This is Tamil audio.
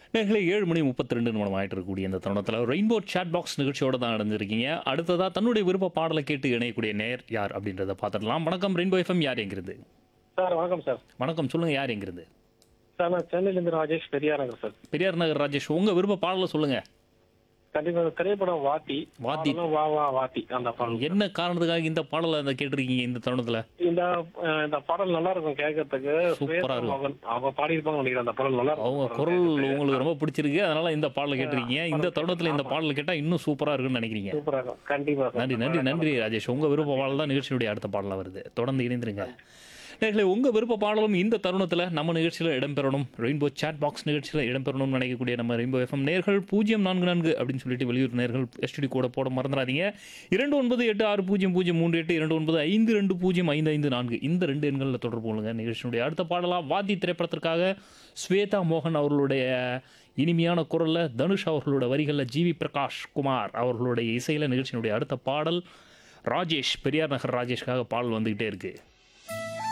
நேர்களே ஏழு மணி முப்பத்தி ரெண்டு நிமிடம் ஆயிட்டு இருக்கக்கூடிய இந்த தருணத்தில் ரெயின்போ சாட் பாக்ஸ் நிகழ்ச்சியோட தான் அடைஞ்சிருக்கீங்க அடுத்ததாக தன்னுடைய விருப்ப பாடலை கேட்டு இணையக்கூடிய நேர் யார் அப்படின்றத பார்த்துடலாம் வணக்கம் ரெயின்போ எஃப்எம் யார் எங்கிறது சார் வணக்கம் சார் வணக்கம் சொல்லுங்க யார் எங்கிறது சார் நான் சென்னையிலேருந்து ராஜேஷ் பெரியார் நகர் சார் பெரியார் நகர் ராஜேஷ் உங்க விருப்ப பாடலை சொல்லுங்க கண்டிப்பா இந்த திரைப்படம் வாத்தி வாத்தி. பாடலும் வா வா வாத்தி அந்த பாடல் என்ன காரணத்துக்காக இந்த பாடலை அந்த கேட்டிருக்கீங்க இந்த தருணத்தில் இந்த அஹ், இந்த பாடல் நல்லா இருக்கும் கேட்கறதுக்கு சூப்பரா இருக்கும். அவன் அவங்க பாடியிருப்பாங்க நினைக்கிறேன் அந்த பாடல் நல்லா இருக்கும் அவங்க குரல் உங்களுக்கு ரொம்ப பிடிச்சிருக்கு அதனால இந்த பாடலை கேட்டிருக்கீங்க இந்த தருணத்தில் இந்த பாடல் கேட்டால் இன்னும் சூப்பராக இருக்குன்னு நினைக்கிறீங்க சூப்பரா இருக்கும் கண்டிப்பா சார் நன்றி நன்றி நன்றி ராஜேஷ் உங்க விருப்ப பாடல் தான் நிகழ்ச்சியுடைய அடுத்த பாடலாக வருது தொடர்ந்து இணைந்திருங்க நேர்களே உங்க விருப்ப பாடலும் இந்த தருணத்தில் நம்ம நிகழ்ச்சியில் இடம்பெறணும் ரெயின்போ சாட் பாக்ஸ் நிகழ்ச்சியில் இடம்பெறணும்னு நினைக்கக்கூடிய நம்ம ரெயின்போ எஃப்எம் நேர்கள் பூஜ்ஜியம் நான்கு நான்கு அப்படின்னு சொல்லிட்டு வெளியூர் நேர்கள் எஸ்டிடி கூட போட மறந்துடாதீங்க இரண்டு ஒன்பது எட்டு ஆறு பூஜ்ஜியம் பூஜ்ஜியம் மூன்று எட்டு இரண்டு ஒன்பது ஐந்து ரெண்டு பூஜ்ஜியம் ஐந்து ஐந்து நான்கு இந்த ரெண்டு எண்களில் தொடர்பு கொள்ளுங்க நிகழ்ச்சியினுடைய அடுத்த பாடலாக வாத்தி திரைப்படத்திற்காக ஸ்வேதா மோகன் அவர்களுடைய இனிமையான குரலில் தனுஷ் அவர்களோட வரிகளில் ஜிவி பிரகாஷ் குமார் அவர்களுடைய இசையில் நிகழ்ச்சியினுடைய அடுத்த பாடல் ராஜேஷ் பெரியார் நகர் ராஜேஷ்காக பாடல் வந்துக்கிட்டே இருக்குது